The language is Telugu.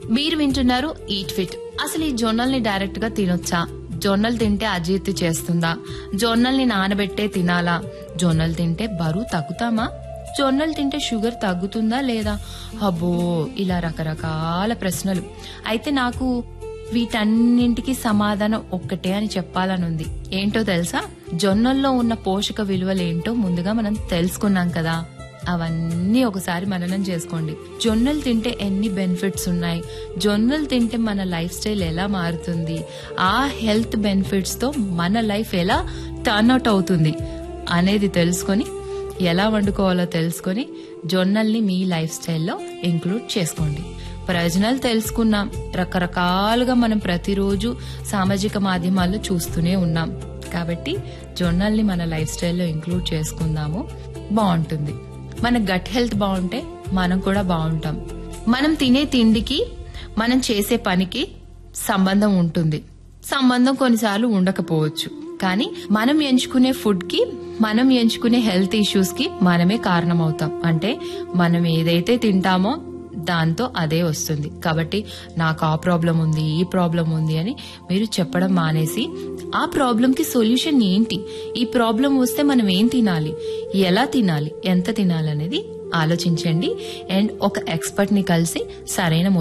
మీరు వింటున్నారు ఈట్ ఫిట్ అసలు ఈ జొన్నల్ని డైరెక్ట్ గా తినొచ్చా జొన్నలు తింటే అజీర్తి చేస్తుందా జొన్నల్ని నానబెట్టే తినాలా జొన్నలు తింటే బరువు తగ్గుతామా జొన్నలు తింటే షుగర్ తగ్గుతుందా లేదా అబ్బో ఇలా రకరకాల ప్రశ్నలు అయితే నాకు వీటన్నింటికి సమాధానం ఒక్కటే అని చెప్పాలని ఉంది ఏంటో తెలుసా జొన్నల్లో ఉన్న పోషక విలువలు ఏంటో ముందుగా మనం తెలుసుకున్నాం కదా అవన్నీ ఒకసారి మననం చేసుకోండి జొన్నలు తింటే ఎన్ని బెనిఫిట్స్ ఉన్నాయి జొన్నలు తింటే మన లైఫ్ స్టైల్ ఎలా మారుతుంది ఆ హెల్త్ బెనిఫిట్స్ తో మన లైఫ్ ఎలా టర్న్ అవుట్ అవుతుంది అనేది తెలుసుకొని ఎలా వండుకోవాలో తెలుసుకొని జొన్నల్ని మీ లైఫ్ స్టైల్లో ఇంక్లూడ్ చేసుకోండి ప్రయోజనాలు తెలుసుకున్నాం రకరకాలుగా మనం ప్రతిరోజు సామాజిక మాధ్యమాల్లో చూస్తూనే ఉన్నాం కాబట్టి జొన్నల్ని మన లైఫ్ స్టైల్లో ఇంక్లూడ్ చేసుకుందాము బాగుంటుంది మన గట్ హెల్త్ బాగుంటే మనం కూడా బాగుంటాం మనం తినే తిండికి మనం చేసే పనికి సంబంధం ఉంటుంది సంబంధం కొన్నిసార్లు ఉండకపోవచ్చు కానీ మనం ఎంచుకునే ఫుడ్ కి మనం ఎంచుకునే హెల్త్ ఇష్యూస్ కి మనమే కారణమవుతాం అంటే మనం ఏదైతే తింటామో దాంతో అదే వస్తుంది కాబట్టి నాకు ఆ ప్రాబ్లం ఉంది ఈ ప్రాబ్లం ఉంది అని మీరు చెప్పడం మానేసి ఆ ప్రాబ్లం కి సొల్యూషన్ ఏంటి ఈ ప్రాబ్లం వస్తే మనం ఏం తినాలి ఎలా తినాలి ఎంత తినాలి అనేది ఆలోచించండి అండ్ ఒక ఎక్స్పర్ట్ ని కలిసి సరైన